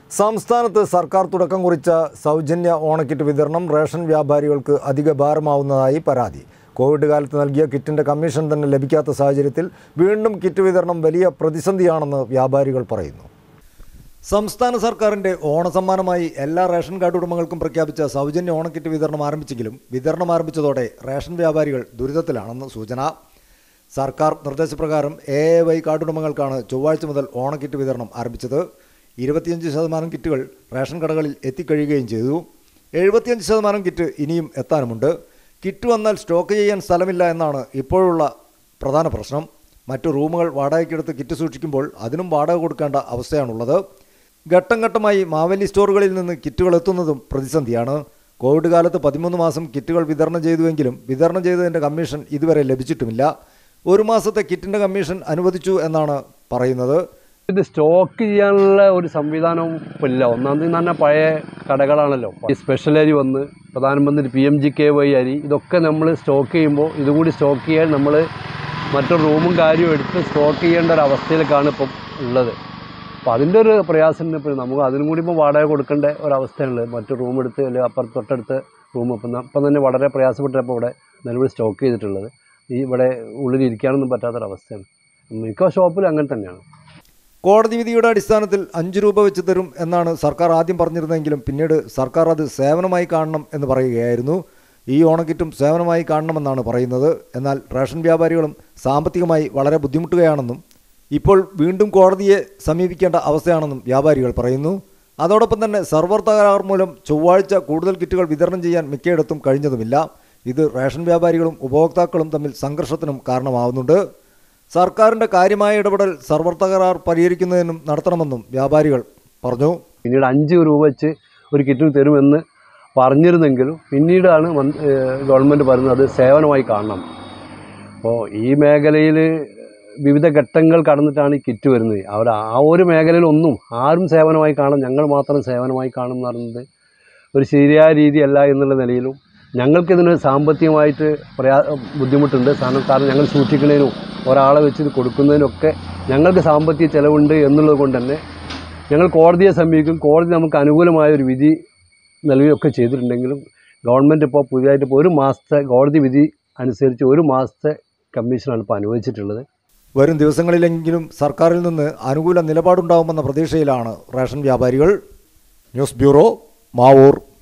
സംസ്ഥാനത്ത് സർക്കാർ തുടക്കം കുറിച്ച സൗജന്യ ഓണക്കിറ്റ് വിതരണം റേഷൻ വ്യാപാരികൾക്ക് അധിക ഭാരമാവുന്നതായി പരാതി കോവിഡ് കാലത്ത് നൽകിയ കിറ്റിൻ്റെ കമ്മീഷൻ തന്നെ ലഭിക്കാത്ത സാഹചര്യത്തിൽ വീണ്ടും കിറ്റ് വിതരണം വലിയ പ്രതിസന്ധിയാണെന്ന് വ്യാപാരികൾ പറയുന്നു സംസ്ഥാന സർക്കാരിൻ്റെ ഓണസമ്മാനമായി എല്ലാ റേഷൻ കാർഡ് ഉടമകൾക്കും പ്രഖ്യാപിച്ച സൗജന്യ ഓണക്കിറ്റ് വിതരണം ആരംഭിച്ചെങ്കിലും വിതരണം ആരംഭിച്ചതോടെ റേഷൻ വ്യാപാരികൾ ദുരിതത്തിലാണെന്ന് സൂചന സർക്കാർ നിർദ്ദേശപ്രകാരം എ എ വൈ കാർഡ് ഉടമകൾക്കാണ് ചൊവ്വാഴ്ച മുതൽ ഓണക്കിറ്റ് വിതരണം ആരംഭിച്ചത് ഇരുപത്തിയഞ്ച് ശതമാനം കിറ്റുകൾ റേഷൻ കടകളിൽ എത്തിക്കഴിയുകയും ചെയ്തു എഴുപത്തിയഞ്ച് ശതമാനം കിറ്റ് ഇനിയും എത്താനുമുണ്ട് കിറ്റ് വന്നാൽ സ്റ്റോക്ക് ചെയ്യാൻ സ്ഥലമില്ല എന്നാണ് ഇപ്പോഴുള്ള പ്രധാന പ്രശ്നം മറ്റു റൂമുകൾ വാടകയ്ക്കെടുത്ത് കിറ്റ് സൂക്ഷിക്കുമ്പോൾ അതിനും വാടക കൊടുക്കേണ്ട അവസ്ഥയാണുള്ളത് ഘട്ടം ഘട്ടമായി മാവേലി സ്റ്റോറുകളിൽ നിന്ന് കിറ്റുകൾ എത്തുന്നതും പ്രതിസന്ധിയാണ് കോവിഡ് കാലത്ത് പതിമൂന്ന് മാസം കിറ്റുകൾ വിതരണം ചെയ്തുവെങ്കിലും വിതരണം ചെയ്തതിൻ്റെ കമ്മീഷൻ ഇതുവരെ ലഭിച്ചിട്ടുമില്ല ഒരു മാസത്തെ കിറ്റിൻ്റെ കമ്മീഷൻ അനുവദിച്ചു എന്നാണ് പറയുന്നത് ഇത് സ്റ്റോക്ക് ചെയ്യാനുള്ള ഒരു സംവിധാനവും ഇപ്പം ഇല്ല ഒന്നാമത് തന്നെ പഴയ കടകളാണല്ലോ ഈ സ്പെഷ്യൽ അരി വന്ന് പ്രധാനമന്ത്രി P M G K Y അരി ഇതൊക്കെ നമ്മൾ സ്റ്റോക്ക് ചെയ്യുമ്പോൾ ഇതുകൂടി സ്റ്റോക്ക് ചെയ്യാൻ നമ്മൾ മറ്റൊരു റൂമും കാര്യവും എടുത്ത് സ്റ്റോക്ക് ചെയ്യേണ്ട ഒരു അവസ്ഥയിലേക്കാണ് ഇപ്പം ഉള്ളത് അപ്പോൾ അതിൻ്റെ ഒരു പ്രയാസം ഇപ്പോൾ നമുക്ക് അതിനും കൂടി ഇപ്പോൾ വാടക കൊടുക്കേണ്ട ഒരവസ്ഥയാണുള്ളത് മറ്റു റൂം എടുത്ത് അല്ലെങ്കിൽ അപ്പുറത്ത് തൊട്ടടുത്ത് റൂം ഇപ്പം ന- ഇപ്പം തന്നെ വളരെ പ്രയാസപ്പെട്ടപ്പോൾ ഇവിടെ നിലവിൽ സ്റ്റോക്ക് ചെയ്തിട്ടുള്ളത് ഈ ഇവിടെ ഉള്ളിൽ ഇരിക്കാനൊന്നും പറ്റാത്തൊരവസ്ഥയാണ് മിക്ക ഷോപ്പിലും അങ്ങനെ തന്നെയാണ് കോടതി വിധിയുടെ അടിസ്ഥാനത്തിൽ അഞ്ച് രൂപ വെച്ച് തരും എന്നാണ് സർക്കാർ ആദ്യം പറഞ്ഞിരുന്നെങ്കിലും പിന്നീട് സർക്കാർ അത് സേവനമായി കാണണം എന്ന് പറയുകയായിരുന്നു ഈ ഓണക്കിറ്റും സേവനമായി കാണണമെന്നാണ് പറയുന്നത് എന്നാൽ റേഷൻ വ്യാപാരികളും സാമ്പത്തികമായി വളരെ ബുദ്ധിമുട്ടുകയാണെന്നും ഇപ്പോൾ വീണ്ടും കോടതിയെ സമീപിക്കേണ്ട അവസ്ഥയാണെന്നും വ്യാപാരികൾ പറയുന്നു അതോടൊപ്പം തന്നെ സർവർ തകരാർ മൂലം ചൊവ്വാഴ്ച കൂടുതൽ കിറ്റുകൾ വിതരണം ചെയ്യാൻ മിക്കയിടത്തും കഴിഞ്ഞതുമില്ല ഇത് റേഷൻ വ്യാപാരികളും ഉപഭോക്താക്കളും തമ്മിൽ സംഘർഷത്തിനും കാരണമാവുന്നുണ്ട് സർക്കാരിൻ്റെ കാര്യമായ ഇടപെടൽ സർവർ തകരാർ പരിഹരിക്കുന്നതിനും നടത്തണമെന്നും വ്യാപാരികൾ പറഞ്ഞു പിന്നീട് അഞ്ച് രൂപ വെച്ച് ഒരു കിറ്റിന് തരുമെന്ന് പറഞ്ഞിരുന്നെങ്കിലും പിന്നീടാണ് മന്ത്രി- ഏഹ് ഗവൺമെൻറ് പറയുന്നത് അത് സേവനമായി കാണണം അപ്പോൾ ഈ മേഖലയിൽ വിവിധ ഘട്ടങ്ങൾ കടന്നിട്ടാണ് ഈ കിറ്റ് വരുന്നത് അവർ ആ ഒരു മേഖലയിൽ ഒന്നും ആരും സേവനമായി കാണും ഞങ്ങൾ മാത്രം സേവനമായി കാണും എന്ന് പറയുന്നത് ഒരു ശരിയായ രീതിയല്ല എന്നുള്ള നിലയിലും ഞങ്ങൾക്കിതിന് സാമ്പത്തികമായിട്ട് പ്രയാ ബുദ്ധിമുട്ടുണ്ട് കാരണം കാരണം ഞങ്ങൾ സൂക്ഷിക്കുന്നതിനും ഒരാളെ വെച്ച് ഇത് കൊടുക്കുന്നതിനൊക്കെ ഞങ്ങൾക്ക് സാമ്പത്തിക ചിലവുണ്ട് എന്നുള്ളത് കൊണ്ട് തന്നെ ഞങ്ങൾ കോടതിയെ സമീപിക്കും കോടതി നമുക്ക് അനുകൂലമായ ഒരു വിധി നൽകുകയൊക്കെ ചെയ്തിട്ടുണ്ടെങ്കിലും ഗവൺമെൻറ് ഇപ്പോൾ പുതിയതായിട്ട് ഇപ്പോൾ ഒരു മാസത്തെ കോടതി വിധി അനുസരിച്ച് ഒരു മാസത്തെ കമ്മീഷനാണ് ഇപ്പോൾ അനുവദിച്ചിട്ടുള്ളത് വരും ദിവസങ്ങളിലെങ്കിലും സർക്കാരിൽ നിന്ന് അനുകൂല നിലപാടുണ്ടാവുമെന്ന പ്രതീക്ഷയിലാണ് റേഷൻ വ്യാപാരികൾ ന്യൂസ് ബ്യൂറോ മാവൂർ